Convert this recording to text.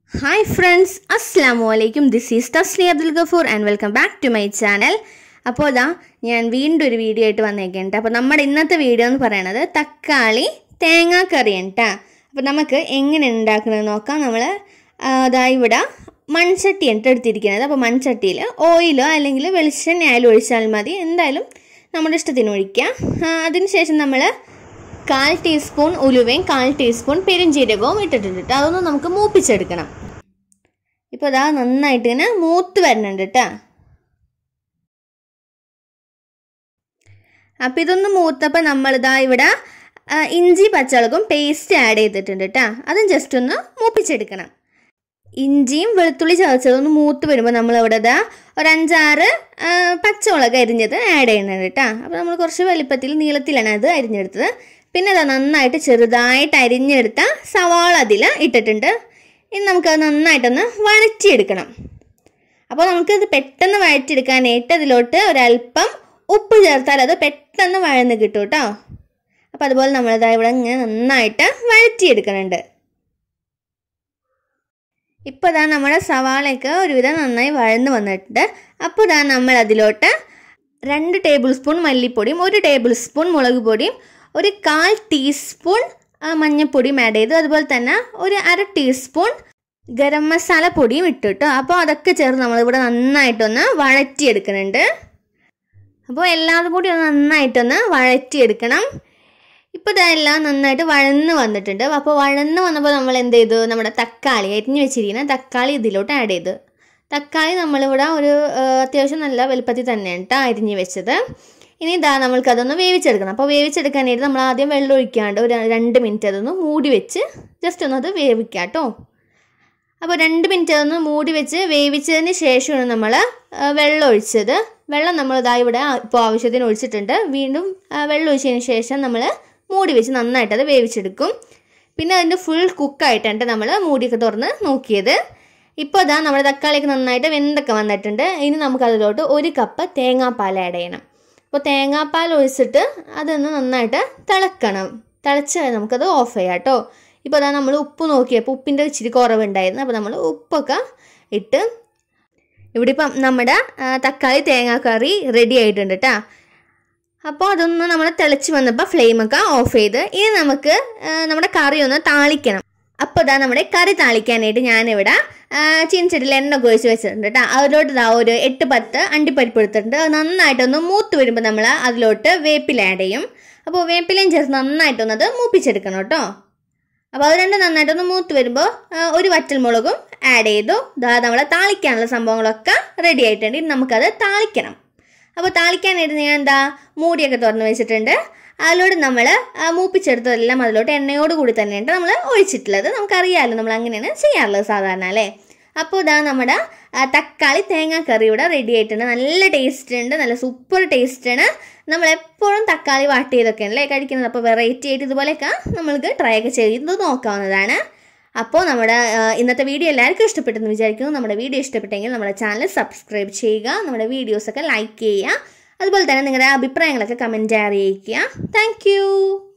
hi friends അസ്സാം വലൈക്കും this is Tasli Abdul Gafoor and welcome back to my channel അപ്പോൾ ഇതാ ഞാൻ വീണ്ടും ഒരു വീഡിയോ ആയിട്ട് വന്നേക്കുന്നുണ്ട് അപ്പോൾ നമ്മുടെ ഇന്നത്തെ വീഡിയോ എന്ന് പറയുന്നത് തക്കാളി തേങ്ങാക്കറിയാണ് കേട്ടോ അപ്പോൾ നമുക്ക് എങ്ങനെ ഉണ്ടാക്കുന്നത് നോക്കാം നമ്മൾ അതാ ഇവിടെ മൺചട്ടിയാണ് എടുത്തിരിക്കുന്നത് അപ്പോൾ മൺചട്ടിയിൽ ഓയിലോ അല്ലെങ്കിൽ വെളിച്ചെണ്ണ ആയാലും ഒഴിച്ചാൽ മതി എന്തായാലും നമ്മുടെ ഇഷ്ടത്തിന് ഒഴിക്കാം അതിനുശേഷം നമ്മൾ കാൽ ടീസ്പൂൺ ഉലുവയും കാൽ ടീസ്പൂൺ പെരുംജീരകവും ഇട്ടിട്ടുണ്ട് കേട്ടോ അതൊന്ന് നമുക്ക് മൂപ്പിച്ചെടുക്കണം ഇപ്പോൾ അതാ നന്നായിട്ട് ഇങ്ങനെ മൂത്ത് വരുന്നുണ്ട് കേട്ടോ അപ്പോൾ ഇതൊന്ന് മൂത്തപ്പോൾ നമ്മളിതാ ഇവിടെ ആ, ഇഞ്ചി പച്ചമുളകും പേസ്റ്റ് ആഡ് ചെയ്തിട്ടുണ്ട് കേട്ടോ അതും ജസ്റ്റ് ഒന്ന് മൂപ്പിച്ചെടുക്കണം ഇഞ്ചിയും വെളുത്തുള്ളി ചതച്ചതൊന്ന് മൂത്ത് വരുമ്പോൾ നമ്മളിവിടെ ഇതാ ഒരു അഞ്ചാറ് ആ, പച്ചമുളക് അരിഞ്ഞത് ആഡ് ചെയ്യുന്നുണ്ട് കേട്ടോ അപ്പോൾ നമ്മൾ കുറച്ച് വലിപ്പത്തിൽ നീളത്തിലാണ് അത് അരിഞ്ഞെടുത്തത് പിന്നെ അതാ നന്നായിട്ട് ചെറുതായിട്ട് അരിഞ്ഞെടുത്ത സവാള അതിൽ ഇട്ടിട്ടുണ്ട് ഇനി നമുക്കത് നന്നായിട്ടൊന്ന് വഴറ്റിയെടുക്കണം അപ്പോൾ നമുക്കിത് പെട്ടെന്ന് വഴറ്റിയെടുക്കാനായിട്ട് അതിലോട്ട് ഒരല്പം ഉപ്പ് ചേർത്താൽ അത് പെട്ടെന്ന് വഴന്ന് കിട്ടും കേട്ടോ അപ്പോൾ അതുപോലെ നമ്മളിതാ ഇവിടെ ഇങ്ങനെ നന്നായിട്ട് വഴറ്റിയെടുക്കുന്നുണ്ട് ഇപ്പോൾ ഇതാ നമ്മുടെ സവാളയൊക്കെ ഒരുവിധം നന്നായി വഴന്ന് വന്നിട്ടുണ്ട് അപ്പോൾ ഇതാ നമ്മൾ അതിലോട്ട് രണ്ട് ടേബിൾ സ്പൂൺ മല്ലിപ്പൊടിയും ഒരു ടേബിൾ സ്പൂൺ മുളക് പൊടിയും ഒരു കാൽ ടീസ്പൂൺ ആ, മഞ്ഞൾപ്പൊടിയും ആഡ് ചെയ്തു അതുപോലെ തന്നെ ഒരു അര ടീസ്പൂൺ ഗരം മസാല പൊടിയും ഇട്ടു കേട്ടോ അപ്പോൾ അതൊക്കെ ചേർത്ത് നമ്മളിവിടെ നന്നായിട്ടൊന്ന് വഴറ്റിയെടുക്കുന്നുണ്ട് അപ്പോൾ എല്ലാവരും കൂടി ഒന്ന് നന്നായിട്ടൊന്ന് വഴറ്റിയെടുക്കണം ഇപ്പോൾ ഇതെല്ലാം നന്നായിട്ട് വഴന്ന് വന്നിട്ടുണ്ട് അപ്പോൾ വഴന്ന് വന്നപ്പോൾ നമ്മൾ എന്ത് ചെയ്തു നമ്മുടെ തക്കാളി അരിഞ്ഞു വെച്ചിരിക്കുന്ന തക്കാളി ഇതിലോട്ട് ആഡ് ചെയ്തു തക്കാളി നമ്മളിവിടെ ഒരു ആ, അത്യാവശ്യം നല്ല വലുപ്പത്തിൽ തന്നെയാണ് കേട്ടോ അരിഞ്ഞു വെച്ചത് ഇനി ഇതാ നമ്മൾക്കതൊന്ന് വേവിച്ചെടുക്കണം അപ്പോൾ വേവിച്ചെടുക്കാനായിട്ട് നമ്മൾ ആദ്യം വെള്ളം ഒഴിക്കാണ്ട് ഒരു രണ്ട് മിനിറ്റ് അതൊന്ന് മൂടി വെച്ച് ജസ്റ്റ് ഒന്ന് അത് വേവിക്കാം കേട്ടോ അപ്പോൾ രണ്ട് മിനിറ്റ് അതൊന്ന് മൂടി വെച്ച് വേവിച്ചതിന് ശേഷമാണ് നമ്മൾ വെള്ളം ഒഴിച്ചത് വെള്ളം നമ്മൾ ഇതാ ഇവിടെ ഇപ്പോൾ ആവശ്യത്തിന് ഒഴിച്ചിട്ടുണ്ട് വീണ്ടും ആ, വെള്ളം ഒഴിച്ചതിന് ശേഷം നമ്മൾ മൂടി വെച്ച് നന്നായിട്ട് അത് വേവിച്ചെടുക്കും പിന്നെ അതിൻ്റെ ഫുൾ കുക്കായിട്ടാണ് നമ്മൾ മൂടിയൊക്കെ തുറന്ന് നോക്കിയത് ഇപ്പോൾ ഇതാ നമ്മുടെ തക്കാളിയൊക്കെ നന്നായിട്ട് വെന്തൊക്കെ വന്നിട്ടുണ്ട് ഇനി നമുക്ക് അതിലോട്ട് ഒരു കപ്പ് തേങ്ങാപ്പാൽ ആഡ് ചെയ്യണം അപ്പോൾ തേങ്ങാപ്പാൽ ഒഴിച്ചിട്ട് അതൊന്ന് നന്നായിട്ട് തിളക്കണം തിളച്ച് നമുക്കത് ഓഫ് ചെയ്യാം കേട്ടോ ഇപ്പോൾ അതാ നമ്മൾ ഉപ്പ് നോക്കിയപ്പോൾ ഉപ്പിൻ്റെ ഇച്ചിരി കുറവുണ്ടായിരുന്നു അപ്പോൾ നമ്മൾ ഉപ്പൊക്കെ ഇട്ട് ഇവിടെ ഇപ്പം നമ്മുടെ ആ, തക്കാളി തേങ്ങാക്കറി റെഡി ആയിട്ടുണ്ട് കേട്ടോ അപ്പോൾ അതൊന്ന് നമ്മൾ തിളച്ച് വന്നപ്പോൾ ഫ്ലെയിമൊക്കെ ഓഫ് ചെയ്ത് ഇനി നമുക്ക് ആ, നമ്മുടെ കറി ഒന്ന് താളിക്കണം അപ്പോൾ ഇതാ നമ്മുടെ കറി താളിക്കാനായിട്ട് ഞാനിവിടെ ആ, ചീനച്ചട്ടിയിൽ എണ്ണ ഒക്കെ ഒഴിച്ച് വെച്ചിട്ടുണ്ട് കേട്ടോ അതിലോട്ട് ഇതാ ഒരു എട്ട് പത്ത് അണ്ടിപ്പരിപ്പ് എടുത്തിട്ടുണ്ട് അത് നന്നായിട്ടൊന്ന് മൂത്ത് വരുമ്പോൾ നമ്മൾ അതിലോട്ട് വേപ്പില ആഡ് ചെയ്യും അപ്പോൾ വേപ്പിലയും ചേർത്ത് നന്നായിട്ടൊന്ന് അത് മൂപ്പിച്ചെടുക്കണം കേട്ടോ അപ്പോൾ അത് രണ്ടും നന്നായിട്ടൊന്ന് മൂത്ത് വരുമ്പോൾ ആ, ഒരു വറ്റൽമുളകും ആഡ് ചെയ്തു ദാ നമ്മളെ താളിക്കാനുള്ള സംഭവങ്ങളൊക്കെ റെഡി ആയിട്ടുണ്ട് ഇനി നമുക്കത് താളിക്കണം അപ്പോൾ താളിക്കാനായിട്ട് ഞാൻ എന്താ മൂടിയൊക്കെ തുറന്ന് വെച്ചിട്ടുണ്ട് അതിലോട്ട് നമ്മൾ മൂപ്പിച്ചെടുത്തതെല്ലാം അതിലോട്ട് എണ്ണയോട് കൂടി തന്നെയാണ് നമ്മൾ ഒഴിച്ചിട്ടുള്ളത് നമുക്കറിയാമല്ലോ നമ്മൾ അങ്ങനെയാണ് ചെയ്യാറുള്ളത് സാധാരണ അല്ലേ അപ്പോൾ ഇതാ നമ്മുടെ ആ, തക്കാളി തേങ്ങാക്കറി ഇവിടെ റെഡി ആയിട്ടുണ്ട് നല്ല ടേസ്റ്റ് ഉണ്ട് നല്ല സൂപ്പർ ടേസ്റ്റാണ് നമ്മൾ എപ്പോഴും തക്കാളി വാട്ട് ചെയ്തൊക്കെയാണല്ലേ കഴിക്കുന്നത് അപ്പോൾ വെറൈറ്റി ആയിട്ട് ഇതുപോലെയൊക്കെ നമ്മൾക്ക് ട്രൈ ഒക്കെ ചെയ്ത് നോക്കാവുന്നതാണ് അപ്പോൾ നമ്മുടെ ആ, ഇന്നത്തെ വീഡിയോ എല്ലാവർക്കും ഇഷ്ടപ്പെട്ടെന്ന് വിചാരിക്കുന്നു നമ്മുടെ വീഡിയോ ഇഷ്ടപ്പെട്ടെങ്കിൽ നമ്മുടെ ചാനൽ സബ്സ്ക്രൈബ് ചെയ്യുക നമ്മുടെ വീഡിയോസൊക്കെ ലൈക്ക് ചെയ്യുക അതുപോലെ തന്നെ നിങ്ങളുടെ അഭിപ്രായങ്ങളൊക്കെ കമൻറ്റ് അറിയിക്കുക താങ്ക്